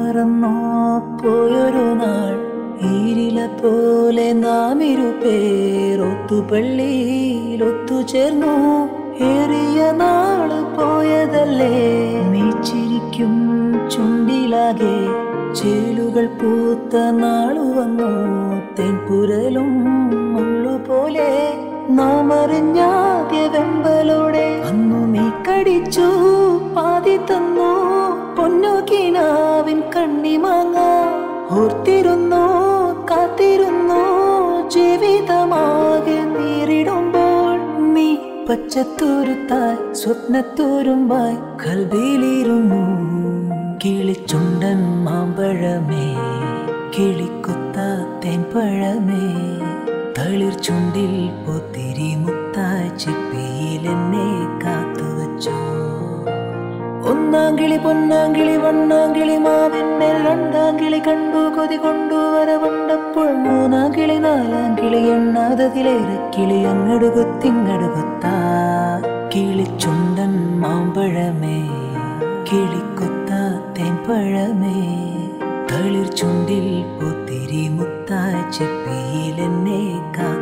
മറന്നോ പോയൊരു നാൾ ഈരില പോലെ നാം ഇരുപേർ ഒത്തുപള്ളിയിൽ ഒത്തുചേർന്നു ഏറിയ നാള് പോയതല്ലേ നീ ചിരിക്കും ചുണ്ടിലാകെ ചേലുകൾ പൂത്ത നാളു വന്നു തെൻപുരലും മുള്ളുപോലെ നാം അറിഞ്ഞാദ്യ വെമ്പലോടെ അന്നു നീ കടിച്ചു പാതി തന്നു പൊന്നുകിനാവിൻ കണ്ണിമാങ്ങ ഓർത്തിരുന്നു കാത്തിരുന്നു ജീവിതമാകെ നേരിടുമ്പോൾ നീ പച്ചത്തൂരുത്തായി സ്വപ്നത്തൂരുമ്പായി കൽവിയിലിരുന്നു കിളിച്ചുണ്ടൻ മാമ്പഴമേ കിളിക്കുത്ത തേൻപഴമേ തളിർ ചുണ്ടിൽ പൊത്തിരി മുത്തായി ചിപ്പിയിൽ എന്നെ കാത്തുവച്ചോ ഒന്നാം കിളി പൊന്നാം കിളി വണ്ണാം കിളി മാവിന്നെ രണ്ടാം കിളി കണ്ടു കൊതി കൊണ്ടു വരവുണ്ടപ്പോൾ മൂന്നാം കിളി നാലാം കിളി എണ്ണാതതിലേറെ കിളി അങ്ങടുകുത്തിങ്ങടുകുത്താ കിളിച്ചുണ്ടൻ മാമ്പഴമേ കിളിക്കൊത്ത തേൻപഴമേ തളിർ ചുണ്ടിൽ പൊത്തിരി മുത്തായി ചെപ്പിയിൽ എന്നെ കാ